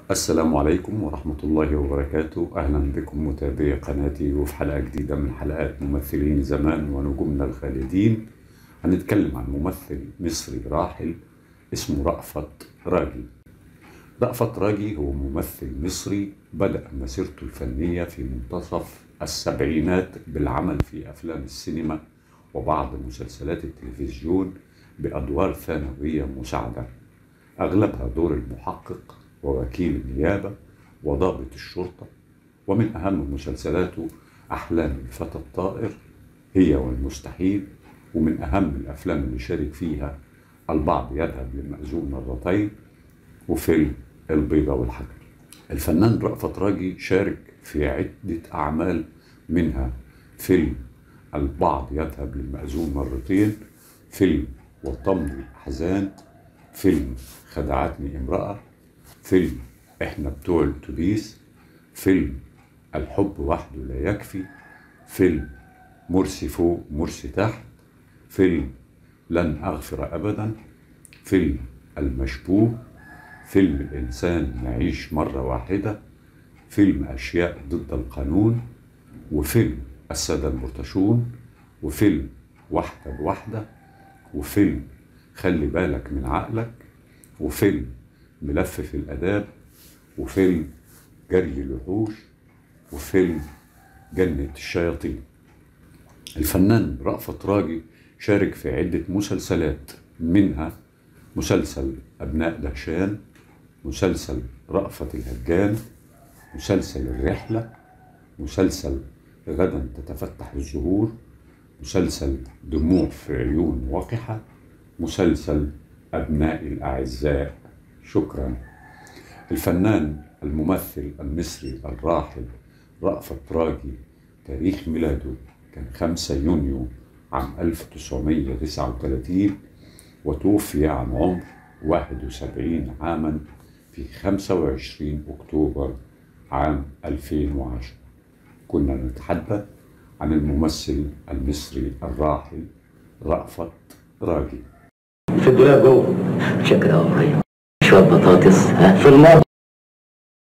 السلام عليكم ورحمة الله وبركاته أهلا بكم متابعي قناتي وفي حلقة جديدة من حلقات ممثلين زمان ونجومنا الخالدين هنتكلم عن ممثل مصري راحل اسمه رأفت راجي رأفت راجي هو ممثل مصري بدأ مسيرته الفنية في منتصف السبعينات بالعمل في أفلام السينما وبعض مسلسلات التلفزيون بأدوار ثانوية مساعدة أغلبها دور المحقق ووكيل النيابة وضابط الشرطة ومن أهم مسلسلاته أحلام الفتى الطائر هي والمستحيل ومن أهم الأفلام اللي شارك فيها البعض يذهب للمأذون مرتين وفيلم البيضة والحجر الفنان رأفت راجي شارك في عدة أعمال منها فيلم البعض يذهب للمأذون مرتين فيلم وطمني الأحزان فيلم خدعتني امرأة فيلم احنا بتوع الاتوبيس فيلم الحب وحده لا يكفي فيلم مرسي فوق مرسي تحت فيلم لن أغفر أبدا فيلم المشبوه فيلم الإنسان يعيش مرة واحدة فيلم أشياء ضد القانون وفيلم السادة المرتشون وفيلم واحدة بواحدة وفيلم خلي بالك من عقلك وفيلم ملفف الآداب وفيلم جري الوحوش وفيلم جنة الشياطين الفنان رأفت راجي شارك في عدة مسلسلات منها مسلسل أبناء دهشان مسلسل رأفت الهجان مسلسل الرحلة مسلسل غدا تتفتح الزهور مسلسل دموع في عيون وقحة مسلسل أبنائي الأعزاء شكرا الفنان الممثل المصري الراحل رأفت راجي تاريخ ميلاده كان 5 يونيو عام 1939 وتوفي عن عمر 71 عاما في 25 أكتوبر عام 2010 كنا نتحدث عن الممثل المصري الراحل رأفت راجي في الدولاب جوه شكرا أوري شوية بطاطس ها في المطبخ